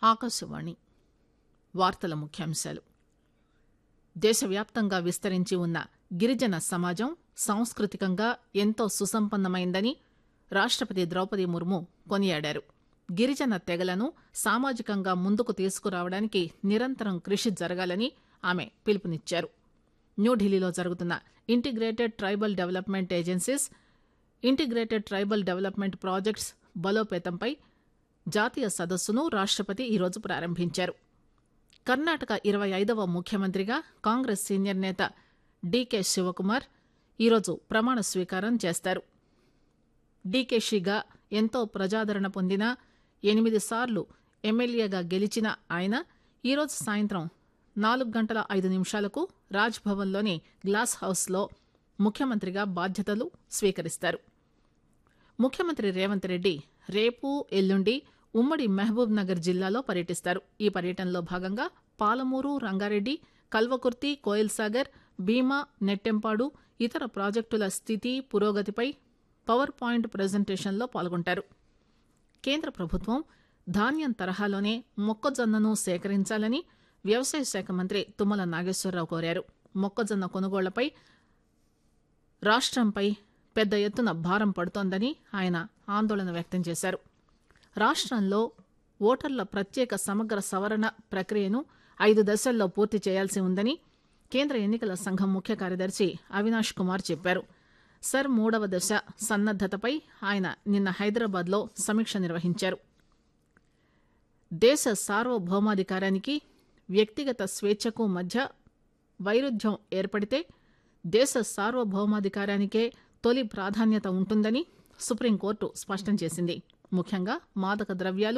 ఆకాశవాణి వార్తల ముఖ్యాంశాలు దేశవ్యాప్తంగా విస్తరించి ఉన్న గిరిజన సమాజం సాంస్కృతికంగా ఎంతో సుసంపన్నమైందని రాష్టపతి ద్రౌపది ముర్ము కొనియాడారు గిరిజన తెగలను సామాజికంగా ముందుకు తీసుకురావడానికి నిరంతరం కృషి జరగాలని ఆమె పిలుపునిచ్చారు న్యూఢిల్లీలో జరుగుతున్న integrated tribal development agencies integrated tribal development projects బలోపేతంపై జాతీయ సదస్సును రాష్టపతి ఈరోజు ప్రారంభించారు కర్ణాటక ఇరవై ఐదవ ముఖ్యమంత్రిగా కాంగ్రెస్ సీనియర్ నేత డీకే శివకుమార్ ఈరోజు ప్రమాణ స్వీకారం చేస్తారు డీకేషిగా ఎంతో ప్రజాదరణ పొందిన ఎనిమిది సార్లు ఎమ్మెల్యేగా గెలిచిన ఆయన ఈరోజు సాయంత్రం నాలుగు గంటల ఐదు నిమిషాలకు రాజ్ భవన్లోని గ్లాస్ హౌస్లో ముఖ్యమంత్రిగా బాధ్యతలు స్వీకరిస్తారు ముఖ్యమంత్రి రేవంత్ రెడ్డి రేపు ఎల్లుండి ఉమ్మడి మహబూబ్ నగర్ జిల్లాలో పర్యటిస్తారు ఈ పర్యటనలో భాగంగా పాలమూరు రంగారెడ్డి కల్వకుర్తి కోయిల్సాగర్ భీమా నెట్టెంపాడు ఇతర ప్రాజెక్టుల స్థితి పురోగతిపై పవర్ పాయింట్ ప్రజెంటేషన్లో పాల్గొంటారు కేంద్ర ప్రభుత్వం ధాన్యం తరహాలోనే మొక్కజొన్నను సేకరించాలని వ్యవసాయ శాఖ మంత్రి తుమ్మల నాగేశ్వరరావు కోరారు మొక్కజొన్న కొనుగోళ్లపై రాష్ట్రంపై పెద్ద ఎత్తున భారం పడుతోందని ఆయన ఆందోళన వ్యక్తం చేశారు రాష్ట్రంలో ఓటర్ల ప్రత్యేక సమగ్ర సవరణ ప్రక్రియను ఐదు దశల్లో పూర్తి చేయాల్సి ఉందని కేంద్ర ఎన్నికల సంఘం ముఖ్య కార్యదర్శి అవినాష్ కుమార్ చెప్పారు సర్ మూడవ దశ సన్నద్దతపై ఆయన నిన్న హైదరాబాద్లో సమీక్ష నిర్వహించారు దేశ సార్వభౌమాధికారానికి వ్యక్తిగత స్వేచ్ఛకు మధ్య వైరుధ్యం ఏర్పడితే దేశ సార్వభౌమాధికారానికే తొలి ప్రాధాన్యత ఉంటుందని సుప్రీంకోర్టు స్పష్టం చేసింది ముఖ్యంగా మాదక ద్రవ్యాలు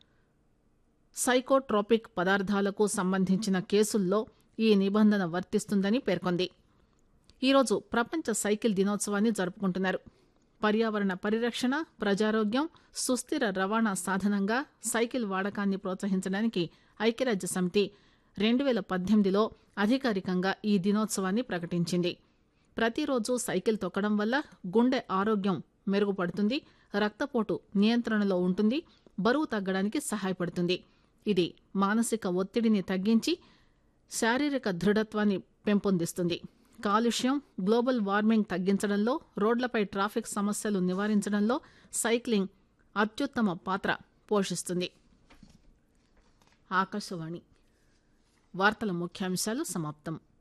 సైకోట్రోపిక్ పదార్థాలకు సంబంధించిన కేసుల్లో ఈ నిబంధన వర్తిస్తుందని పేర్కొంది ఈరోజు ప్రపంచ సైకిల్ దినోత్సవాన్ని జరుపుకుంటున్నారు పర్యావరణ పరిరక్షణ ప్రజారోగ్యం సుస్థిర రవాణా సాధనంగా సైకిల్ వాడకాన్ని ప్రోత్సహించడానికి ఐక్యరాజ్య సమితి రెండు వేల పద్దెనిమిదిలో అధికారికంగా ఈ దినోత్సవాన్ని ప్రకటించింది ప్రతిరోజు సైకిల్ తొక్కడం వల్ల గుండె ఆరోగ్యం మెరుగుపడుతుంది రక్తపోటు నియంత్రణలో ఉంటుంది బరువు తగ్గడానికి సహాయపడుతుంది ఇది మానసిక ఒత్తిడిని తగ్గించి శారీరక దృఢత్వాన్ని పెంపొందిస్తుంది కాలుష్యం గ్లోబల్ వార్మింగ్ తగ్గించడంలో రోడ్లపై ట్రాఫిక్ సమస్యలు నివారించడంలో సైక్లింగ్ అత్యుత్తమ పాత్ర పోషిస్తుంది ఆకాశవాణి వార్తల ముఖ్యాంశాలు సమాప్తం